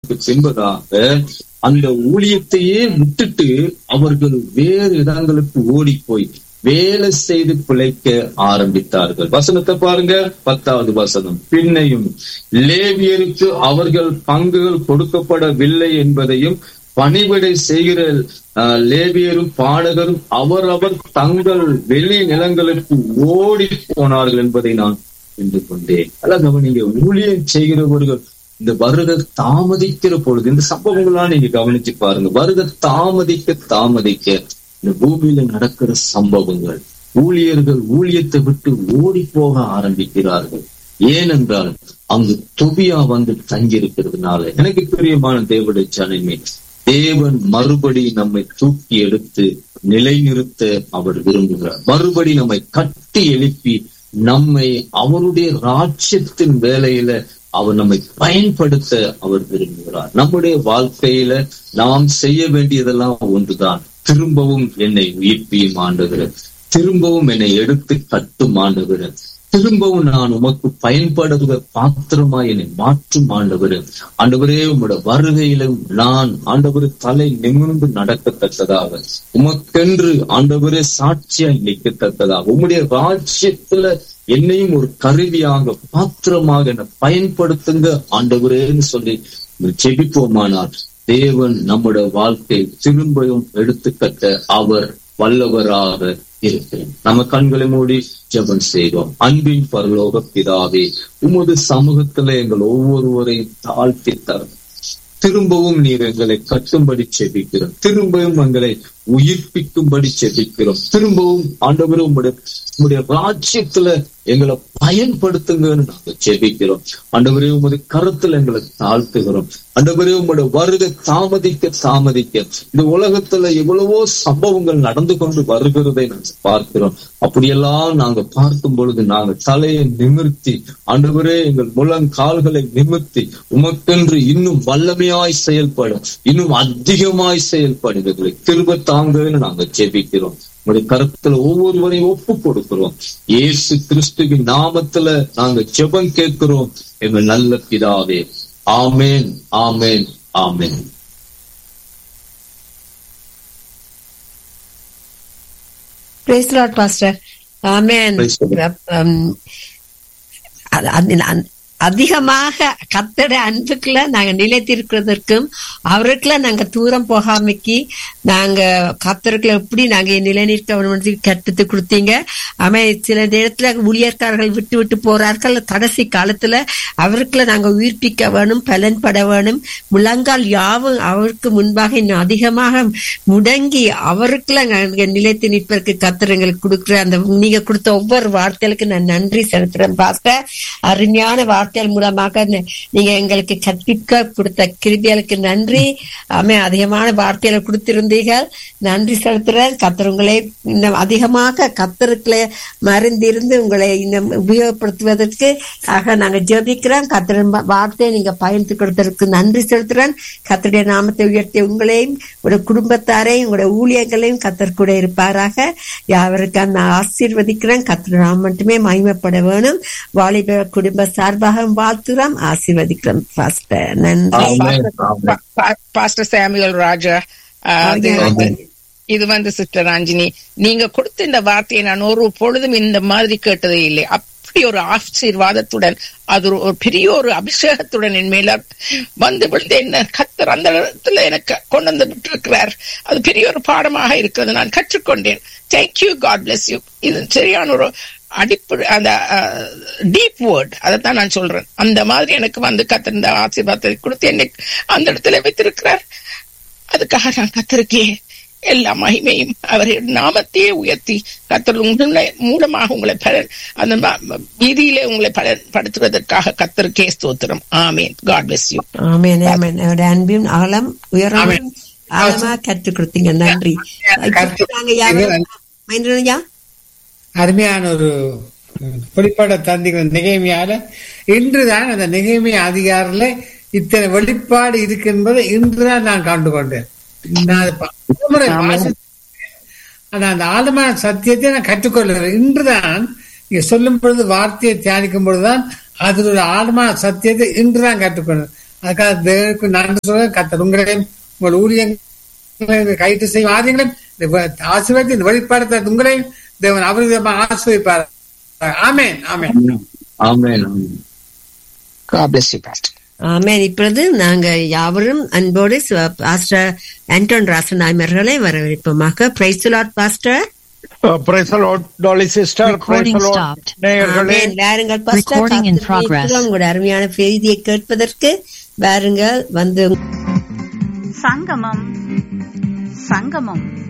வருடங்களுக்கு பின்பதாக அந்த ஊழியத்தையே விட்டுட்டு அவர்கள் வேறு இடங்களுக்கு ஓடி போய் வேலை செய்து பிழைக்க ஆரம்பித்தார்கள் வசனத்தை பாருங்க பத்தாவது வசனம் பின்னையும் லேவியருக்கு அவர்கள் பங்குகள் கொடுக்கப்படவில்லை என்பதையும் பணிவிடை செய்கிற அஹ், லேவியரும் பாடகரும் அவரவர் தங்கள் வெளி நிலங்களுக்கு ஓடி போனார்கள் என்பதை நான் புரிந்து கொண்டேன் அல்ல கவனிங்க ஊழியம் செய்கிறவர்கள் இந்த வருக தாமதிக்கிற பொழுது இந்த சம்பவங்கள்லாம் நீங்க கவனிச்சு பாருங்க வருக தாமதிக்க தாமதிக்க இந்த பூமியில நடக்கிற சம்பவங்கள் ஊழியர்கள் ஊழியத்தை விட்டு ஓடி போக ஆரம்பிக்கிறார்கள் ஏனென்றால் அங்கு தொபியா வந்து தங்கி இருக்கிறதுனால எனக்கு பிரியமான தேவடைய ஜனமே தேவன் மறுபடி நம்மை தூக்கி எடுத்து நிலைநிறுத்த அவர் விரும்புகிறார் மறுபடி நம்மை கட்டி எழுப்பி நம்மை அவருடைய ராஜ்யத்தின் வேலையில அவர் நம்மை பயன்படுத்த அவர் விரும்புகிறார் நம்முடைய வாழ்க்கையில நாம் செய்ய வேண்டியதெல்லாம் ஒன்றுதான் திரும்பவும் என்னை உயிர்ப்பியும் ஆண்டுகிறேன் திரும்பவும் என்னை எடுத்து கட்டும் ஆண்டுகிறேன் திரும்பவும் நான் உமக்கு பயன்படுகிற பாத்திரமா என்னை மாற்றும் ஆண்டவர் ஆண்டவரே உங்களோட வருகையிலும் நான் ஆண்டவர் தலை நிமிர்ந்து நடக்கத்தக்கதாக உமக்கென்று ஆண்டவரே சாட்சியாய் நிற்கத்தக்கதாக உம்முடைய ராஜ்யத்துல என்னையும் ஒரு கருவியாக பாத்திரமாக என்னை பயன்படுத்துங்க ஆண்டவரேன்னு சொல்லி ஜெபிப்போமானால் தேவன் நம்முடைய வாழ்க்கை திரும்பவும் எடுத்துக்கட்ட அவர் வல்லவராக இருக்கிறேன் நம்ம கண்களை மூடி ஜெபம் செய்வோம் அன்பின் பரலோக பிதாவே உமது சமூகத்துல எங்கள் ஒவ்வொருவரையும் தாழ்த்தி தரும் திரும்பவும் நீர் எங்களை கட்டும்படி செபிக்கிறோம் திரும்பவும் எங்களை உயிர்ப்பிக்கும்படி செபிக்கிறோம் திரும்பவும் ஆண்டவரும் உங்களுடைய உங்களுடைய ராஜ்யத்துல எங்களை பயன்படுத்துங்கன்னு நாங்க செபிக்கிறோம் ஆண்டவரே உமது கருத்துல எங்களை தாழ்த்துகிறோம் ஆண்டவரே உங்களுடைய வருகை தாமதிக்க தாமதிக்க இந்த உலகத்துல எவ்வளவோ சம்பவங்கள் நடந்து கொண்டு வருகிறதை நாங்கள் பார்க்கிறோம் அப்படியெல்லாம் நாங்க பார்க்கும் பொழுது நாங்க தலையை நிமிர்த்தி ஆண்டவரே எங்கள் முழங்கால்களை நிமிர்த்தி உமக்கென்று இன்னும் வல்லமையாய் செயல்படும் இன்னும் அதிகமாய் செயல்படுகிறதை திரும்ப தாங்கன்னு நாங்க ஜெபிக்கிறோம் உங்களுடைய கருத்துல ஒவ்வொருவரையும் ஒப்பு கொடுக்கிறோம் இயேசு கிறிஸ்துவின் நாமத்துல நாங்க ஜெபம் கேட்கிறோம் எங்கள் நல்ல பிதாவே amen amen amen praise lord pastor amen Praise the Lord. Um, அது- அது- அந்த- அதிகமாக கத்தட அன்புக்குள்ள நாங்க நிலைத்திருக்கிறதற்கும் அவருக்குள்ள நாங்க தூரம் போகாமைக்கு நாங்க கத்தருக்குள்ள எப்படி நாங்க நிலைநிற்க கற்றுத்து கொடுத்தீங்க ஆமா சில நேரத்துல ஊழியர்காரர்கள் விட்டு விட்டு போறார்கள் கடைசி காலத்துல அவருக்குள்ள நாங்க உயிர்ப்பிக்க வேணும் பலன் பட வேணும் முழங்கால் யாவும் அவருக்கு முன்பாக இன்னும் அதிகமாக முடங்கி அவருக்குள்ள நாங்க நிலைத்து நிற்பதற்கு கத்தர் எங்களுக்கு கொடுக்குற அந்த நீங்க கொடுத்த ஒவ்வொரு வார்த்தைகளுக்கு நான் நன்றி செலுத்துறேன் பாஸ்டர் அருமையான வார்த்தைகள் மூலமாக ந- நீங்க எங்களுக்கு கற்பிக்க கொடுத்த கிருபிகளுக்கு நன்றி ஆமே அதிகமான வார்த்தைகளை கொடுத்திருந்தீர்கள் நன்றி செலுத்துறேன் கத்தர் உங்களை இன்னும் அதிகமாக கத்தருக்குள்ள மருந்திருந்து உங்களை இன்னும் உபயோகப்படுத்துவதற்கு ஆக நாங்க ஜெபிக்கிறோம் கத்தரின் வா- வார்த்தையை நீங்க பயந்து கொடுத்ததற்கு நன்றி செலுத்துறேன் கத்தருடைய நாமத்தை உயர்த்திய உங்களையும் உங்களுடைய குடும்பத்தாரையும் உங்களுடைய ஊழியர்களையும் கத்தர் கூட இருப்பாராக யாவருக்கு நான் ஆசீர்வதிக்கிறேன் கத்தர் நாம் மட்டுமே மகிமைப்பட வேணும் வாலிப குடும்ப சார்பாக வாழ்த்துறோம் ஆசீர்வதிக்கிறோம் பாஸ்டர் நன்றி ஆமென், ஆமென். பாஸ்டர் சாமுவேல் ராஜா ஆஹ், அது ஆமென். வந்து இது வந்து சிஸ்டர் ராஞ்சினி நீங்க கொடுத்த இந்த வார்த்தையை நான் ஒரு பொழுதும் இந்த மாதிரி கேட்டதே இல்லை அப்படி ஒரு ஆசீர்வாதத்துடன் அது ஒரு- ஒரு பெரிய ஒரு அபிஷேகத்துடன் என் மேல வந்து விழுந்து என்ன கத்தர் அந்த இடத்துல எனக்கு கொண்டு வந்து விட்டிருக்கிறார் அது பெரிய ஒரு பாடமாக இருக்கிறது நான் கற்றுக்கொண்டேன் தேங்க்யூ காட் bless யூ இது சரியான ஒரு அடிப்படை அந்த டீப் வேர்ட் அதைத்தான் நான் சொல்றேன் அந்த மாதிரி எனக்கு வந்து கத்தர் இந்த ஆசீர்வாதத்தை கொடுத்து என்னை அந்த இடத்துல வைத்திருக்கிறார் அதுக்காக நான் கத்தருக்கே எல்லா மகிமையும் அவர் நாமத்தையே உயர்த்தி கத்தர் உங்களை மூலமாக உங்களை பலன் அந்த ம- வீதியிலே உங்களை பலன்படுத்துவதற்காக கத்தருக்கே ஸ்தோத்திரம் amen God bless you amen amen அவருடைய அன்பின் ஆழம் உயரம் ஆழமா கற்றுக் கொடுத்தீங்க நன்றி இப்ப நாங்க யாரும் மகேந்திரனையா அருமையான ஒரு வெளிப்பாட தந்திகள் நிகைமையால இன்றுதான் அந்த நிகைமை அதிகாரில இத்தனை வெளிப்பாடு இருக்கு என்பதை இன்றுதான் நான் கண்டு கொண்டேன் நான் அது ப- பலமுறை வாசித்தேன். ஆனா அந்த ஆழமான சத்தியத்தை நான் கற்றுக்கொள்கிறேன் இன்றுதான் நீங்க சொல்லும் பொழுது வார்த்தையை தியானிக்கும் பொழுதுதான் அதில் ஒரு ஆழமான சத்தியத்தை இன்றுதான் கற்றுக்கொண்டேன் அதுக்காக தேவனுக்கு நன்றி சொல்ல கத்தர் உங்களையும் உங்கள் ஊழியங்களை கைட்டு செய்யும் ஆதியங்களையும் ஆசீர்வாதத்தை இந்த வெளிப்பாடத்தை உங்களையும் தேவன் அவரிதமாக ஆசிர்வதிப்பார் ஆமேன் ஆமேன் ஆமென் ஆமென் God bless you, Pastor. ஆமென் இப்பொழுது நாங்க யாவரும் அன்போடு சிவ- பாஸ்டர் ஆண்டோன் ராசநாயமர்களை வரவேற்போமாக praise lord pastor Uh, praise the Lord, Dolly sister. Recording praise the Lord. stopped. நேயர்களே ஆமென். வாருங்கள் பாஸ்டர் Recording in கர்த்தருடைய progress. குரல் உங்களுடைய அருமையான செய்தியை கேட்பதற்கு வாருங்கள் வந்து சங்கமம் சங்கமம்